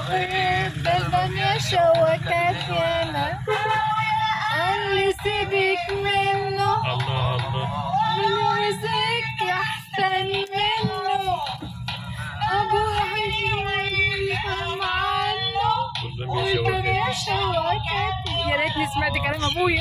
خير بلبن يا شوكات يانا اللي سيبك منه الله الله جوزك احسن منه ابو حلو عنه والله يا والبن يا شوكات شوكات يا ريتني سمعت كلام ابويا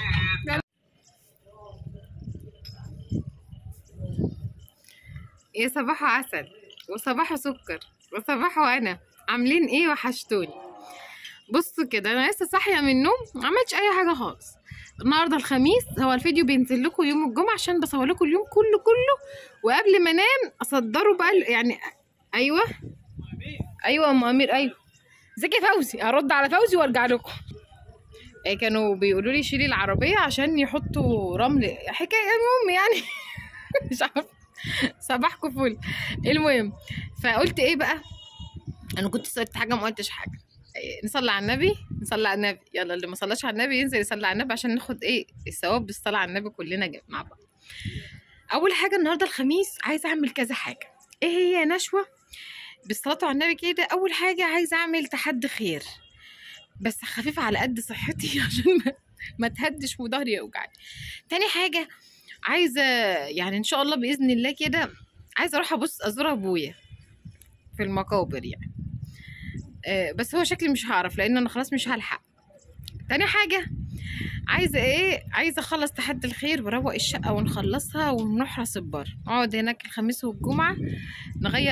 يا صباحو عسل وصباحو سكر وصباحو انا عاملين ايه وحشتوني بصوا كده انا لسه صاحيه من النوم ما عملتش اي حاجه خالص النهارده الخميس هو الفيديو بينزل لكم يوم الجمعه عشان بصور لكم اليوم كله كله وقبل ما انام اصدره بقى ال- يعني ايوه ايوه يا ام امير ايوه ازيك يا فوزي ارد على فوزي وارجع لكم إيه كانوا بيقولوا لي شيلي العربيه عشان يحطوا رمل حكايه المهم يعني مش عارفه صباحكم فل المهم فقلت ايه بقى انا كنت سألت حاجه ما قلتش حاجه إيه، نصلي على النبي نصلي على النبي يلا اللي ما صلاش على النبي ينزل يصلي على النبي عشان ناخد ايه الثواب بالصلاه على النبي كلنا جا- مع بعض اول حاجه النهارده الخميس عايزه اعمل كذا حاجه ايه هي يا نشوه بالصلاه على النبي كده اول حاجه عايزه اعمل تحدي خير بس خفيفه على قد صحتي عشان ما, ما تهدش وظهري يوجعني تاني حاجه عايزه يعني ان شاء الله باذن الله كده عايزه اروح ابص ازور ابويا في المقابر يعني آه، بس هو شكلي مش هعرف لان انا خلاص مش هلحق تاني حاجه عايزه ايه عايزه اخلص تحدي الخير واروق الشقه ونخلصها ونروح راس البر نقعد هناك الخميس والجمعه نغير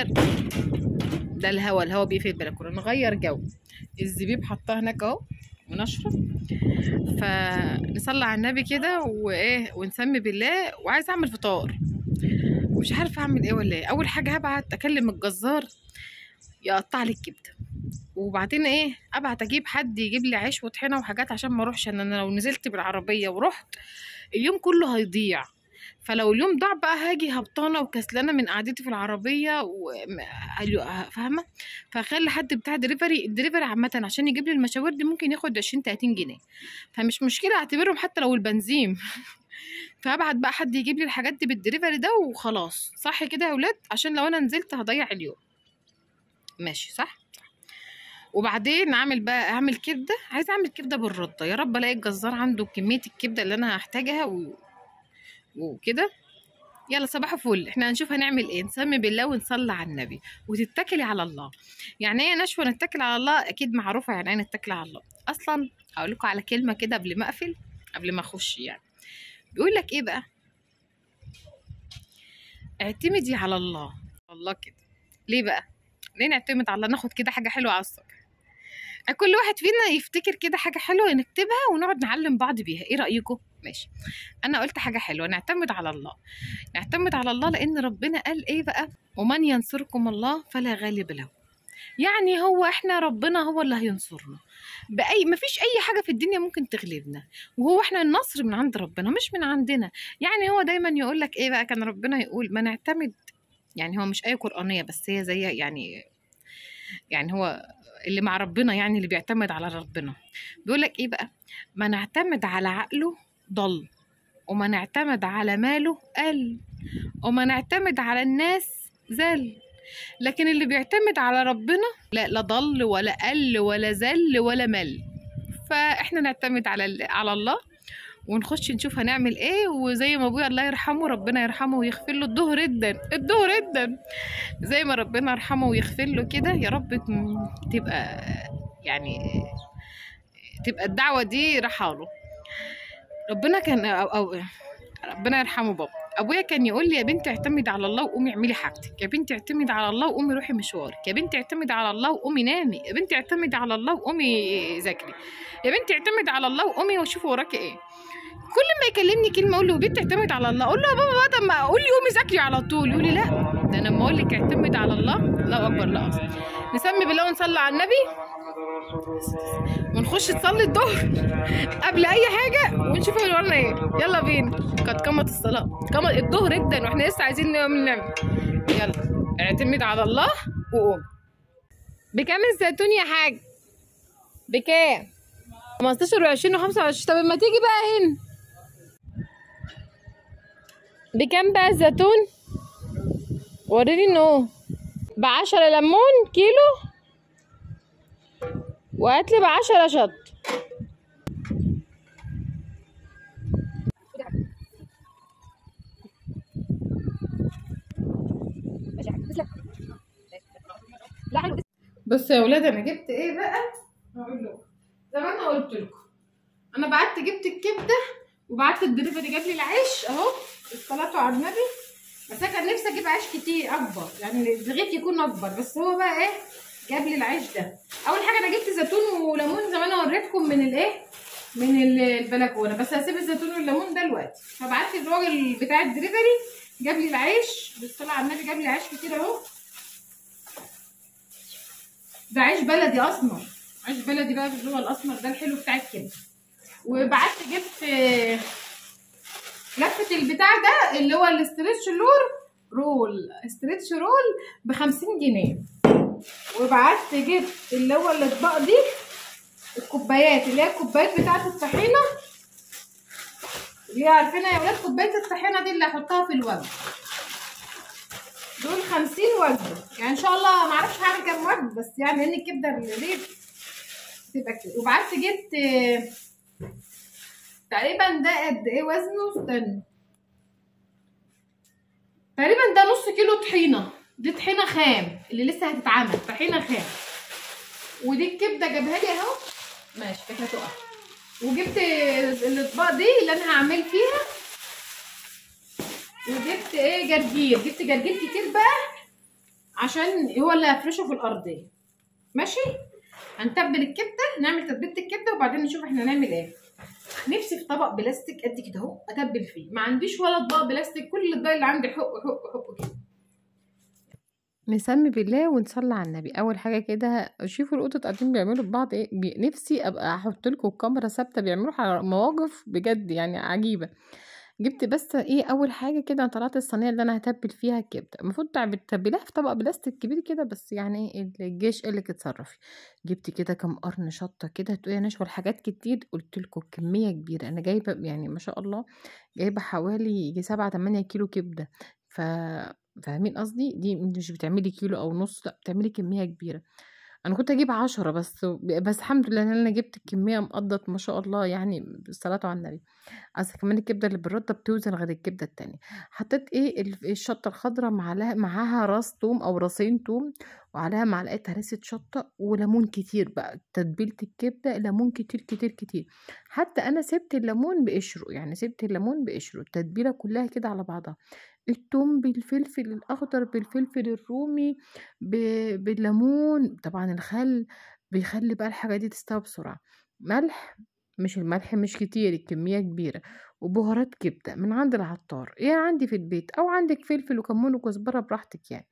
ده الهوا الهوا بيقفل البلكونه نغير جو الزبيب حطاه هناك اهو ونشرب فنصلي على النبي كده وايه ونسمي بالله وعايزه اعمل فطار مش عارفه اعمل ايه ولا ايه اول حاجه هبعت اكلم الجزار يقطع لي الكبده وبعدين ايه ابعت اجيب حد يجيب لي عيش وطحينه وحاجات عشان ما اروحش ان انا لو نزلت بالعربيه ورحت اليوم كله هيضيع فلو اليوم ضاع بقى هاجي هبطانه وكسلانه من قعدتي في العربيه و... م- فاهمه فخلي حد بتاع دليفري الدليفري عامه عشان يجيب لي المشاوير دي ممكن ياخد 20 30 جنيه فمش مشكله اعتبرهم حتى لو البنزين فهبعت بقى حد يجيب لي الحاجات دي بالدليفري ده وخلاص صح كده يا ولاد عشان لو انا نزلت هضيع اليوم ماشي صح وبعدين اعمل بقى اعمل كبده عايزه اعمل كبده بالرده يا رب الاقي الجزار عنده كميه الكبده اللي انا هحتاجها و... وكده يلا صباح فل احنا هنشوف هنعمل ايه نسمي بالله ونصلي على النبي وتتكلي على الله يعني ايه يا نشوى نتكل على الله اكيد معروفه يعني ايه نتكل على الله اصلا هقول لكم على كلمه كده قبل ما اقفل قبل ما اخش يعني بيقول لك ايه بقى اعتمدي على الله الله كده ليه بقى ليه نعتمد على الله ناخد كده حاجه حلوه على الصبح كل واحد فينا يفتكر كده حاجه حلوه نكتبها ونقعد نعلم بعض بيها ايه رايكم ماشي انا قلت حاجه حلوه نعتمد على الله نعتمد على الله لان ربنا قال ايه بقى ومن ينصركم الله فلا غالب له يعني هو احنا ربنا هو اللي هينصرنا باي مفيش اي حاجه في الدنيا ممكن تغلبنا وهو احنا النصر من عند ربنا مش من عندنا يعني هو دايما يقول لك ايه بقى كان ربنا يقول ما نعتمد يعني هو مش ايه قرانيه بس هي زي يعني يعني هو اللي مع ربنا يعني اللي بيعتمد على ربنا بيقول لك ايه بقى ما نعتمد على عقله ضل وما نعتمد على ماله قل وما نعتمد على الناس زل لكن اللي بيعتمد على ربنا لا لا ضل ولا قل ولا زل ولا مل فاحنا نعتمد على ال- على الله ونخش نشوف هنعمل ايه وزي ما ابويا الله يرحمه ربنا يرحمه ويغفر له الظهر جدا الظهر جدا زي ما ربنا يرحمه ويغفر له كده يا رب ت- تبقى يعني تبقى الدعوه دي رحاله ربنا كان أو, أو ربنا يرحمه بابا ابويا كان يقول لي يا بنتي اعتمدي على الله وقومي اعملي حاجتك يا بنتي اعتمدي على الله وقومي روحي مشوارك يا بنتي اعتمدي على الله وقومي نامي يا بنتي اعتمدي على الله وقومي ذاكري يا بنتي اعتمدي على الله وقومي وشوفي وراكي ايه كل ما يكلمني كلمه اقول له بنتي اعتمد على الله اقول له يا بابا بقى طب ما اقول لي قومي ذاكري على طول يقول لي لا ده انا لما اقول لك اعتمد على الله الله اكبر لا اصلا نسمي بالله ونصلي على النبي ونخش نصلي الظهر قبل اي حاجه ونشوف اللي ورانا ايه يلا بينا قد قامت الصلاه قامت الظهر جدا واحنا لسه عايزين نقوم نعمل يلا اعتمد على الله وقوم بكام الزيتون يا حاج بكام 15 و20 و25 طب ما تيجي بقى هنا بكام بقى الزيتون وريني انه بعشرة ليمون كيلو وهات لي بعشرة شط لا حلو بصوا يا ولاد انا جبت ايه بقى هقول لكم زي ما انا قلت لكم انا بعت جبت الكبده وبعت الدليفري جاب لي العيش اهو الصلاه على النبي بس انا كان نفسي اجيب عيش كتير اكبر يعني الرغيف يكون اكبر بس هو بقى ايه جاب لي العيش ده اول حاجه انا جبت زيتون وليمون زي ما انا وريتكم من الايه من ال- البلكونه بس هسيب الزيتون والليمون ده دلوقتي فبعت الراجل بتاع الدليفري جاب لي العيش بالصلاه على النبي جاب لي عيش كتير اهو ده عيش بلدي اسمر عيش بلدي بقى اللي هو الاسمر ده الحلو بتاع الكبده وبعت جبت آه، لفه البتاع ده اللي هو الاستريتش لور رول استريتش رول ب 50 جنيه وبعت جبت اللي هو الاطباق دي الكوبايات اللي هي الكوبايات بتاعه الطحينه اللي هي عارفينها يا ولاد كوبايه الطحينه دي اللي هحطها في الوجبه دول 50 وجبه يعني ان شاء الله ما اعرفش هعمل كام وجبه بس يعني لان الكبده الرغيف تبقى كده وبعت جبت آه، تقريبا ده قد ايه وزنه استنى تقريبا ده نص كيلو طحينه دي طحينه خام اللي لسه هتتعمل طحينه خام ودي الكبده جابها لي اهو ماشي كده هتقع وجبت الاطباق دي اللي انا هعمل فيها وجبت ايه جرجير جبت جرجير كتير بقى عشان هو اللي هفرشه في الارضيه ماشي هنتبل الكبده نعمل تتبيله الكبده وبعدين نشوف احنا هنعمل ايه نفسي في طبق بلاستيك قد كده اهو اتبل فيه ما عنديش ولا اطباق بلاستيك كل الاطباق اللي عندي حق حق حق كده نسمي بالله ونصلي على النبي اول حاجه كده شوفوا القطط قاعدين بيعملوا ببعض ايه بي... نفسي ابقى احط لكم الكاميرا ثابته بيعملوا على مواقف بجد يعني عجيبه جبت بس ايه اول حاجه كده أنا طلعت الصينيه اللي انا هتبل فيها الكبده المفروض تتبليها في طبق بلاستيك كبير كده بس يعني ايه الجيش قال لك اتصرفي جبت كده كام قرن شطه كده تقولي نشوى الحاجات كتير قلت لكم كميه كبيره انا جايبه يعني ما شاء الله جايبه حوالي يجي سبعة تمانية كيلو كبده ف فاهمين قصدي دي مش بتعملي كيلو او نص لا بتعملي كميه كبيره انا كنت اجيب عشرة بس بس الحمد لله ان انا جبت الكميه مقضت ما شاء الله يعني بالصلاه على النبي اصل كمان الكبده اللي بالرده بتوزن غير الكبده التانية حطيت ايه ال- الشطه الخضراء معلها معاها راس توم او راسين توم وعليها معلقه هريسه شطه وليمون كتير بقى تتبيله الكبده ليمون كتير كتير كتير حتى انا سبت الليمون بقشره يعني سبت الليمون بقشره التتبيله كلها كده على بعضها التوم بالفلفل الاخضر بالفلفل الرومي ب- بالليمون طبعا الخل بيخلي بقى الحاجه دي تستوي بسرعه ملح مش الملح مش كتير الكميه كبيره وبهارات كبده من عند العطار يا عندي في البيت او عندك فلفل وكمون وكزبره براحتك يعني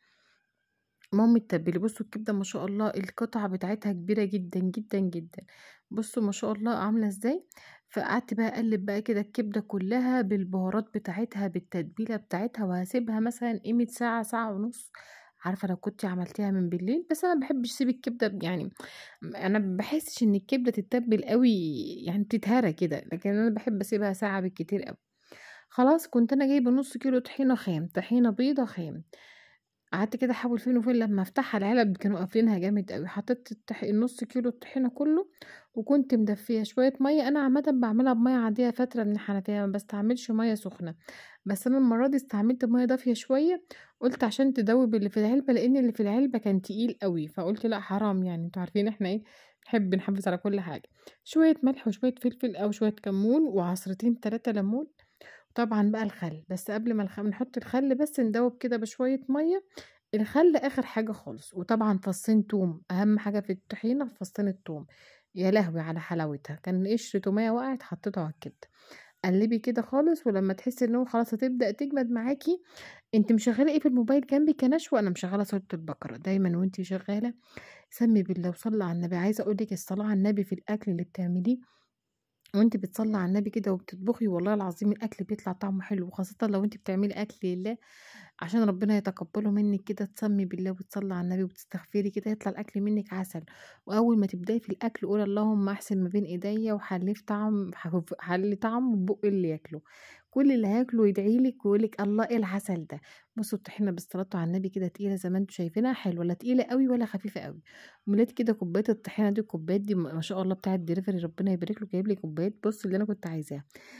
المهم التبلي بصوا الكبده ما شاء الله القطعه بتاعتها كبيره جدا جدا جدا بصوا ما شاء الله عامله ازاي فقعدت بقى اقلب بقى كده الكبده كلها بالبهارات بتاعتها بالتتبيله بتاعتها وهسيبها مثلا قيمه ساعه ساعه ونص عارفه لو كنت عملتيها من بالليل بس انا ما بحبش اسيب الكبده يعني انا ما بحسش ان الكبده تتبل قوي يعني تتهرى كده لكن انا بحب اسيبها ساعه بالكتير قوي خلاص كنت انا جايبه نص كيلو طحينه خام طحينه بيضه خام قعدت كده احاول فين وفين لما افتحها العلب كانوا قافلينها جامد قوي حطيت التح... النص كيلو الطحينه كله وكنت مدفيه شويه ميه انا عامه بعملها بميه عاديه فتره من الحنفيه ما بستعملش ميه سخنه بس انا المره دي استعملت ميه دافيه شويه قلت عشان تدوب اللي في العلبه لان اللي في العلبه كان تقيل قوي فقلت لا حرام يعني انتوا عارفين احنا ايه نحب نحافظ على كل حاجه شويه ملح وشويه فلفل او شويه كمون وعصرتين ثلاثه ليمون طبعا بقى الخل بس قبل ما الخل نحط الخل بس ندوب كده بشويه ميه الخل اخر حاجه خالص وطبعا فصين توم اهم حاجه في الطحينه فصين التوم يا لهوي على حلاوتها كان قشر توميه وقعت حطيتها على الكبده قلبي كده خالص ولما تحسي ان هو خلاص هتبدا تجمد معاكي انت مشغله ايه في الموبايل جنبي كنشوه انا مشغله سوره البقره دايما وانت شغاله سمي بالله وصلي على النبي عايزه اقول لك الصلاه على النبي في الاكل اللي بتعمليه وانت بتصلي على النبي كده وبتطبخي والله العظيم الاكل بيطلع طعمه حلو وخاصه لو انت بتعملي اكل لله عشان ربنا يتقبله منك كده تسمي بالله وتصلي على النبي وتستغفري كده يطلع الاكل منك عسل واول ما تبداي في الاكل قولي اللهم احسن ما بين ايديا وحلي في طعم حلي طعم بق اللي ياكله كل اللي هياكله يدعي لك ويقول لك الله ايه العسل ده بصوا الطحينه بالصلاه على النبي كده تقيله زي ما انتم شايفينها حلوه لا تقيله قوي ولا خفيفه قوي مليت كده كوبايه الطحينه دي الكوبايات دي ما شاء الله بتاعه دليفري ربنا يبارك له جايب لي كوبايات بص اللي انا كنت عايزاها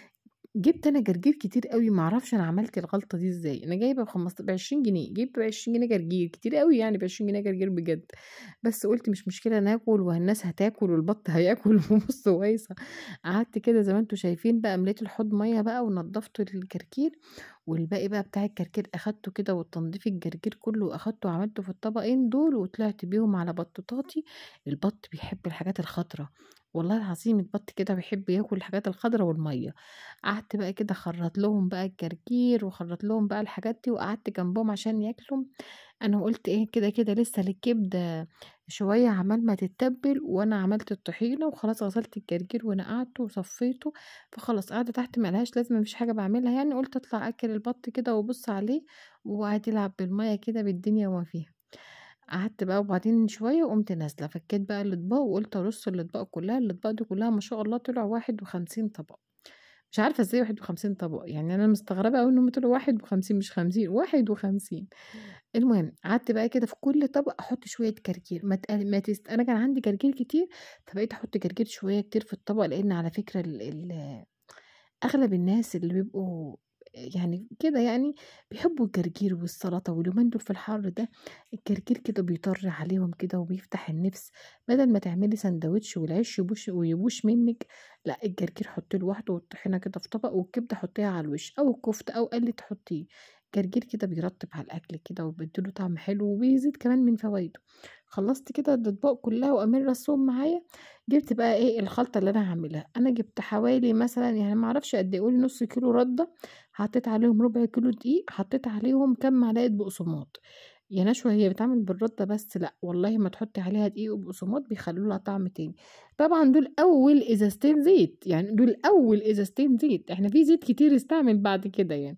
جبت انا جرجير كتير قوي ما اعرفش انا عملت الغلطه دي ازاي انا جايبه ب 15 ب 20 جنيه جبت ب 20 جنيه جرجير كتير قوي يعني ب 20 جنيه جرجير بجد بس قلت مش مشكله ناكل والناس هتاكل والبط هياكل وبص ويسه قعدت كده زي ما انتم شايفين بقى مليت الحوض ميه بقى ونضفت الكركير والباقي بقى بتاع الكركير اخدته كده والتنظيف الجرجير كله اخدته وعملته في الطبقين دول وطلعت بيهم على بطاطاتي البط بيحب الحاجات الخضرة والله العظيم البط كده بيحب ياكل الحاجات الخضرة والمية قعدت بقى كده خرط لهم بقى الجرجير وخرط لهم بقى الحاجات دي وقعدت جنبهم عشان ياكلوا انا قلت ايه كده كده لسه الكبده شويه عمال ما تتبل وانا عملت الطحينه وخلاص غسلت الجرجير ونقعته وصفيته فخلاص قاعده تحت ملهاش لازمه مفيش حاجه بعملها يعني قلت اطلع اكل البط كده وابص عليه وقعد يلعب بالميه كده بالدنيا وما فيها قعدت بقى وبعدين شويه وقمت نازله فكيت بقى الاطباق وقلت ارص الاطباق كلها الاطباق دي كلها ما شاء الله طلع واحد وخمسين طبق مش عارفه ازاي واحد وخمسين طبق يعني انا مستغربه قوي انهم طلعوا واحد وخمسين مش خمسين واحد وخمسين المهم قعدت بقى كده في كل طبق احط شويه جرجير ما, تقل... ما تست... انا كان عندي جرجير كتير فبقيت احط جرجير شويه كتير في الطبق لان على فكره ال... ال... اغلب الناس اللي بيبقوا يعني كده يعني بيحبوا الجرجير والسلطة واليومين دول في الحر ده الجرجير كده بيطر عليهم كده وبيفتح النفس بدل ما تعملي سندوتش والعيش يبوش ويبوش منك لا الجرجير حطيه لوحده والطحينة كده في طبق والكبدة حطيها على الوش او الكفتة او قلي تحطيه الجرجير كده بيرطب على الاكل كده وبيديله طعم حلو وبيزيد كمان من فوائده خلصت كده الاطباق كلها وامير رسوم معايا جبت بقى ايه الخلطه اللي انا هعملها انا جبت حوالي مثلا يعني ما اعرفش قد ايه قولي نص كيلو رده حطيت عليهم ربع كيلو دقيق حطيت عليهم كام معلقه بقسماط يا نشوى هي بتعمل بالرده بس لا والله ما تحطي عليها دقيق وبقسماط بيخلوا لها طعم تاني طبعا دول اول ازازتين زيت يعني دول اول ازازتين زيت احنا في زيت كتير استعمل بعد كده يعني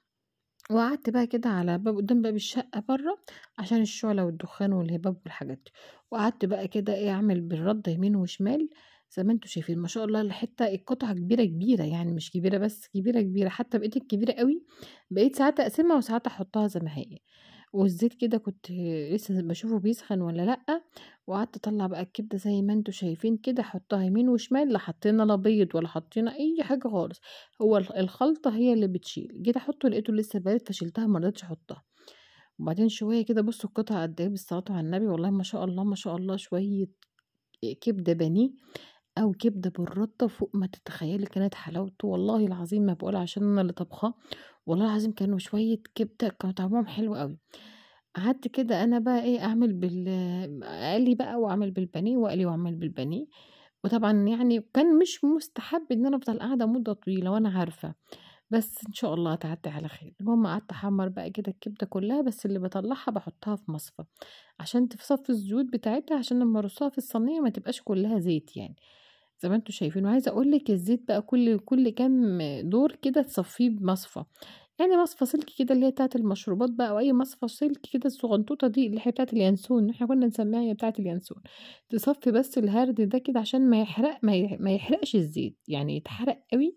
وقعدت بقى كده على باب قدام باب الشقة برا عشان الشعلة والدخان والهباب والحاجات دي وقعدت بقى كده ايه اعمل بالردة يمين وشمال زي ما انتوا شايفين ما شاء الله الحتة القطعة كبيرة كبيرة يعني مش كبيرة بس كبيرة كبيرة حتى بقيت الكبيرة قوي بقيت ساعات اقسمها وساعات احطها زي ما هي والزيت كده كنت لسه بشوفه بيسخن ولا لأ وقعدت اطلع بقى الكبدة زي ما انتوا شايفين كده احطها يمين وشمال لا حطينا لا بيض ولا حطينا اي حاجة خالص هو الخلطة هي اللي بتشيل جيت احطه لقيته لسه بارد فشيلتها مرضتش احطها وبعدين شوية كده بصوا القطعة قد ايه بالصلاة على النبي والله ما شاء الله ما شاء الله شوية كبدة بانيه او كبده بالرده فوق ما تتخيلي كانت حلاوته والله العظيم ما بقول عشان انا اللي طبخاه والله العظيم كانوا شويه كبده كانوا طعمهم حلو قوي قعدت كده انا بقى ايه اعمل بال اقلي بقى واعمل بالبانيه واقلي واعمل بالبانيه وطبعا يعني كان مش مستحب ان انا افضل قاعده مده طويله وانا عارفه بس ان شاء الله هتعدي على خير المهم قعدت احمر بقى كده الكبده كلها بس اللي بطلعها بحطها في مصفى عشان تصفي الزيوت بتاعتها عشان لما ارصها في الصينيه ما تبقاش كلها زيت يعني زي ما انتوا شايفين وعايزه اقول لك الزيت بقى كل كل كام دور كده تصفيه بمصفى يعني مصفى سلك كده اللي هي بتاعت المشروبات بقى او اي مصفى سلك كده الصغنطوطه دي اللي هي بتاعت اليانسون احنا كنا نسميها هي بتاعت اليانسون تصفي بس الهرد ده كده عشان ما يحرق ما, ما يحرقش الزيت يعني يتحرق قوي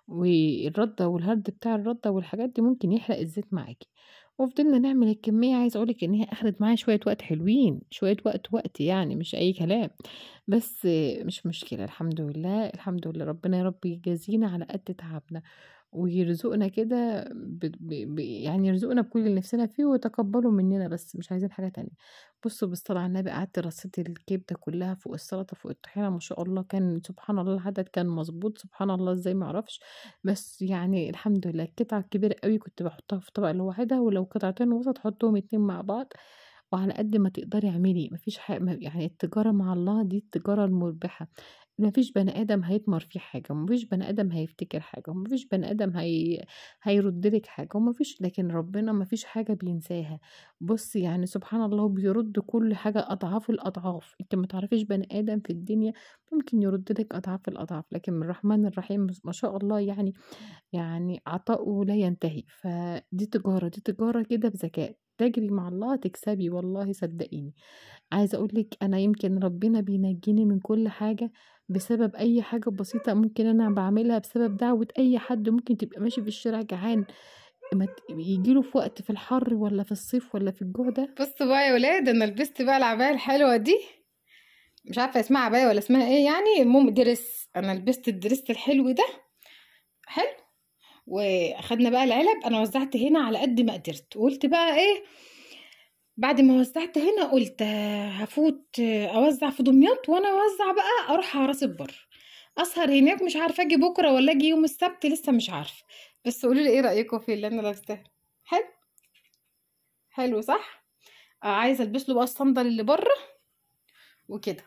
والرده والهرد بتاع الرده والحاجات دي ممكن يحرق الزيت معاكي وفضلنا نعمل الكمية عايزة اقولك ان هي اخدت معايا شوية وقت حلوين شوية وقت وقت يعني مش اي كلام بس مش مشكلة الحمد لله الحمد لله ربنا يا رب يجازينا على قد تعبنا ويرزقنا كده ب... ب... ب... يعني يرزقنا بكل اللي نفسنا فيه ويتقبلوا مننا بس مش عايزين حاجة تانية بصوا بالصلاة على النبي قعدت رصيت الكبدة كلها فوق السلطة فوق الطحينة ما شاء الله كان سبحان الله العدد كان مظبوط سبحان الله ازاي معرفش بس يعني الحمد لله القطعة الكبيرة قوي كنت بحطها في طبق لوحدها ولو قطعتين وسط حطهم اتنين مع بعض وعلى قد ما تقدري اعملي مفيش حاجة يعني التجارة مع الله دي التجارة المربحة مفيش بني ادم هيتمر فيه حاجه ومفيش بني ادم هيفتكر حاجه ومفيش بني ادم هي... هيرد لك حاجه ومفيش لكن ربنا مفيش حاجه بينساها بص يعني سبحان الله بيرد كل حاجه اضعاف الاضعاف انت ما تعرفيش بني ادم في الدنيا ممكن يرد لك اضعاف الاضعاف لكن من الرحمن الرحيم ما شاء الله يعني يعني عطاؤه لا ينتهي فدي تجاره دي تجاره كده بذكاء تجري مع الله تكسبي والله صدقيني عايزه اقول لك انا يمكن ربنا بينجيني من كل حاجه بسبب اي حاجه بسيطه ممكن انا بعملها بسبب دعوه اي حد ممكن تبقى ماشي في الشارع جعان ما ت- يجيله في وقت في الحر ولا في الصيف ولا في الجوع ده بصوا بقى يا ولاد انا لبست بقى العبايه الحلوه دي مش عارفه اسمها عبايه ولا اسمها ايه يعني المهم درس انا لبست الدرس الحلو ده حلو واخدنا بقى العلب انا وزعت هنا على قد ما قدرت وقلت بقى ايه بعد ما وزعت هنا قلت آه، هفوت آه، اوزع في دمياط وانا اوزع بقى اروح على راس البر اسهر هناك مش عارفه اجي بكره ولا اجي يوم السبت لسه مش عارفه بس قولوا لي ايه رايكم في اللي انا لابساه حلو حلو صح آه عايزه البس له بقى الصندل اللي بره وكده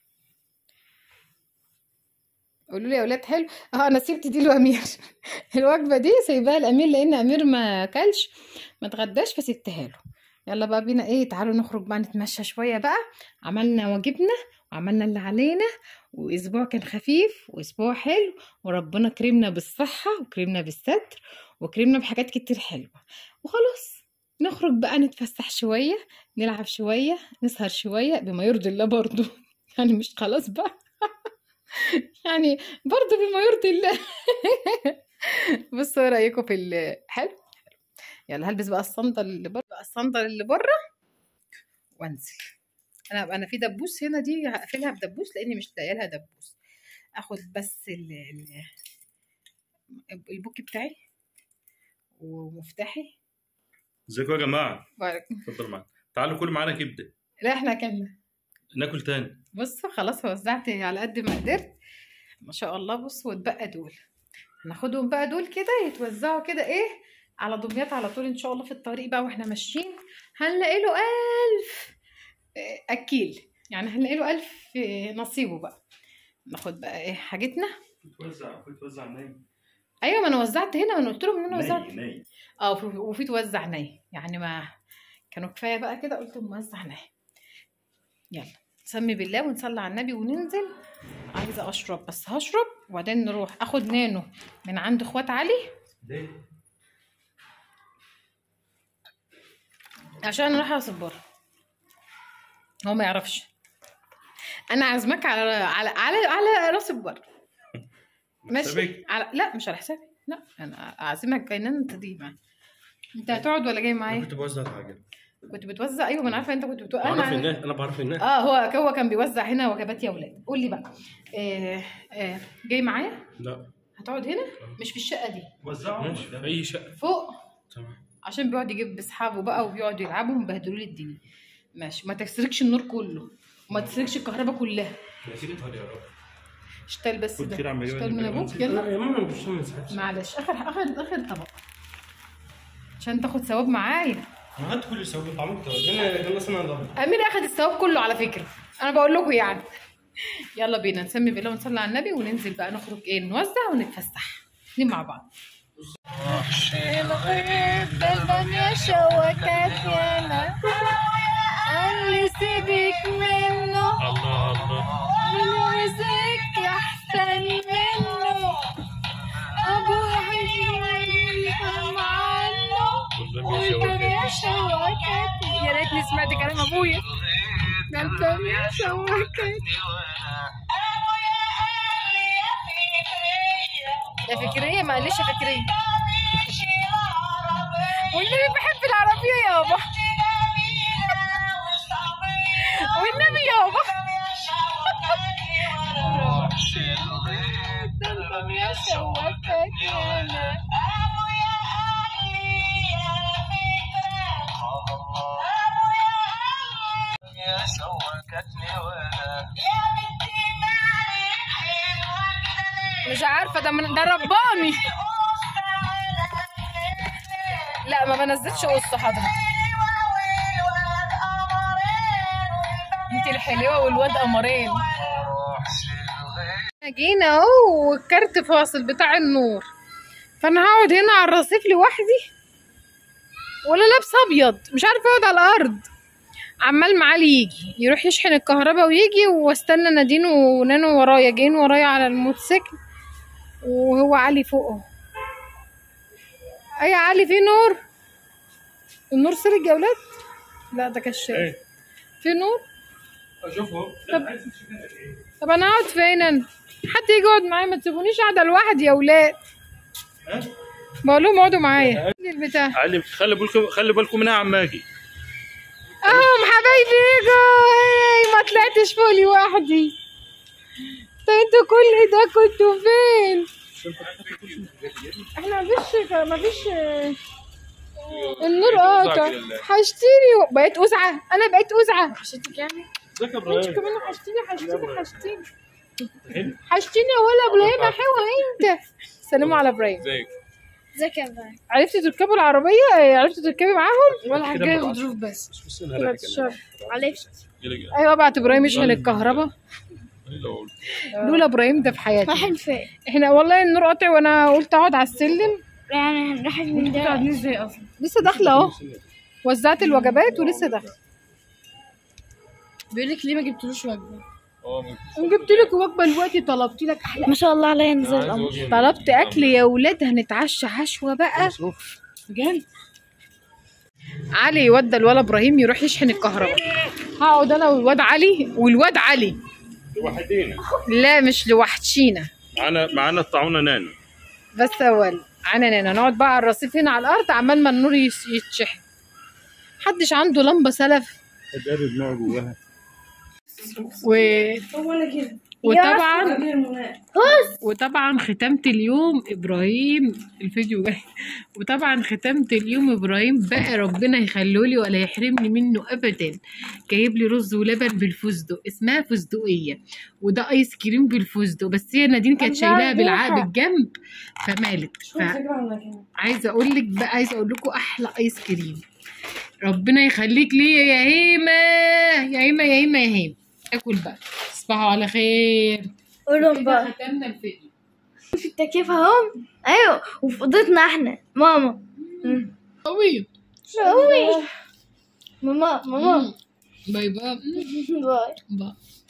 قولوا لي يا اولاد حلو اه انا سبت دي لامير الوجبه دي سايباها لامير لان امير ما كلش ما اتغداش فسبتها له يلا بقى بينا ايه تعالوا نخرج بقى نتمشى شويه بقى عملنا واجبنا وعملنا اللي علينا واسبوع كان خفيف واسبوع حلو وربنا كرمنا بالصحه وكرمنا بالستر وكرمنا بحاجات كتير حلوه وخلاص نخرج بقى نتفسح شويه نلعب شويه نسهر شويه بما يرضي الله برضو يعني مش خلاص بقى يعني برضو بما يرضي الله بصوا ايه رايكم في ال- حلو يلا هلبس بقى الصندل اللي بره بقى الصندل اللي بره وانزل انا انا في دبوس هنا دي هقفلها بدبوس لاني مش لاقيه لها دبوس اخد بس ال ال البوك بتاعي ومفتاحي ازيكم يا جماعه بارك. اتفضل معانا تعالوا كلوا معانا كبده لا احنا اكلنا ناكل تاني بصوا خلاص وزعت على قد ما قدرت ما شاء الله بصوا واتبقى دول هناخدهم بقى دول كده يتوزعوا كده ايه على دمياط على طول ان شاء الله في الطريق بقى واحنا ماشيين هنلاقي له ألف إيه، اكيل يعني هنلاقي له ألف إيه، نصيبه بقى ناخد بقى ايه حاجتنا بتوزع بتوزع ناي ايوه ما انا وزعت هنا ما انا قلت لهم ان انا وزعت ناي اه وفي, وفي توزع ناي يعني ما كانوا كفايه بقى كده قلت موزع ناي يلا نسمي بالله ونصلي على النبي وننزل عايزه اشرب بس هشرب وبعدين نروح اخد نانو من عند اخوات علي ليه؟ عشان نروح راس البر هو ما يعرفش انا عازمك على على على على راس البر ماشي حسابك؟ على لا مش على حسابي لا انا اعزمك ان انت دي معايا انت هتقعد ولا جاي انا معايا كنت بوزع حاجه كنت بتوزع ايوه ما انا عارفه انت كنت بتوزع بعرف انا الناس انا بعرف الناس اه هو هو كان بيوزع هنا وجبات يا ولاد قول لي بقى آه آه جاي معايا لا هتقعد هنا مش في الشقه دي وزعوا ماشي في اي شقه فوق تمام عشان بيقعد يجيب اصحابه بقى وبيقعدوا يلعبوا ومبهدلوا لي الدنيا ماشي ما تسرقش النور كله وما تسرقش الكهرباء كلها نتيجتها يا رب اشتغل بس كنت ده كده عم يقول اشتغل من لي ابوك لا يلا يا ماما مش من ساعتها معلش اخر اخر اخر طبق عشان تاخد ثواب معايا ما هات كل سوي طعمك انا انا سنه الله امير اخد الثواب كله على فكره انا بقول لكم يعني يلا بينا نسمي بالله ونصلي على النبي وننزل بقى نخرج ايه نوزع ونتفسح اتنين مع بعض الغيب بالبنية شوكت يانا اللي سيبك منه الله الله بالوزك احسن منه ابوه يفهم عنه والدنيا شوكت يا ريتني سمعت كلام ابويا ده الدنيا شوكت يا فكريه معلش يا فكريه والنبي بحب العربيه يابا والنبي يابا ده الدنيا شوكت يانا مش عارفه ده من ده رباني لا ما بنزلش قصه حضرتك انت الحلوه والواد قمرين جينا اهو والكارت فاصل بتاع النور فانا هقعد هنا على الرصيف لوحدي ولا لابس ابيض مش عارفه اقعد على الارض عمال معالي يجي يروح يشحن الكهرباء ويجي واستنى نادين ونانو ورايا جايين ورايا على الموتوسيكل وهو علي فوقه اي علي في نور النور سرج يا ولاد لا ده كشاف ايه في نور اشوفه طب طب انا اقعد فين انا حد يجي يقعد معايا ما تسيبونيش قاعده لوحدي يا ولاد بقول لهم اقعدوا معايا البتاع علي خلي بالكم خلي بالكم منها عم اجي اهم حبايبي اجوا هاي ما طلعتش فوق لوحدي طب انتوا كل ده كنتوا فين احنا مفيش مفيش النور قاطع حشتيني بقيت أزعة انا بقيت أزعة حشتك يعني ازيك يا انت ابراهيم كمان حشتيني حشتيني حشتيني حشتيني يا ولا ابراهيم يا حلوة انت سلموا على ابراهيم ازيك ازيك يا ابراهيم عرفتي تركبوا العربية عرفتي تركبي معاهم ولا حاجة ظروف بس لا تشرب عرفت ايوه ابعت ابراهيم يشحن الكهرباء لولا ابراهيم ده في حياتي رايحين فين؟ احنا والله النور قاطع وانا قلت اقعد على السلم يعني هنروح من ده ازاي اصلا لسه داخله اهو وزعت الوجبات ولسه داخله بيقول لك ليه ما جبتلوش وجبه؟ وجبت لك وجبه دلوقتي طلبت لك احلى ما شاء الله عليا نزل القمر طلبت اكل يا ولاد هنتعشى حشوه بقى بجد علي ودى الولا ابراهيم يروح يشحن الكهرباء هقعد انا والواد علي والواد علي وحدينا لا مش لوحدينا معانا معانا الطاعونه نانا بس اول عننا نقعد بقى على الرصيف هنا على الارض عمال ما النور يس- يتشحن محدش عنده لمبه سلف داري دماغه جواها و... وطبعا وطبعا ختمت اليوم ابراهيم الفيديو جاي وطبعا ختمت اليوم ابراهيم بقى ربنا يخلولي ولا يحرمني منه ابدا جايب لي رز ولبن بالفستق اسمها فستقيه وده ايس كريم بالفستق بس هي نادين كانت شايلاها بالعقل بالجنب فمالت ف... عايزه اقول لك بقى عايزه اقول لكم احلى ايس كريم ربنا يخليك ليا يا هيمه يا هيمه يا هيمه يا هيمه اكل بقى تصبحوا على خير قولهم كده بقى ختمنا الفيديو في التكييف اهو ايوه وفي اوضتنا احنا ماما طويل أوي. ماما ماما باي باي باي باي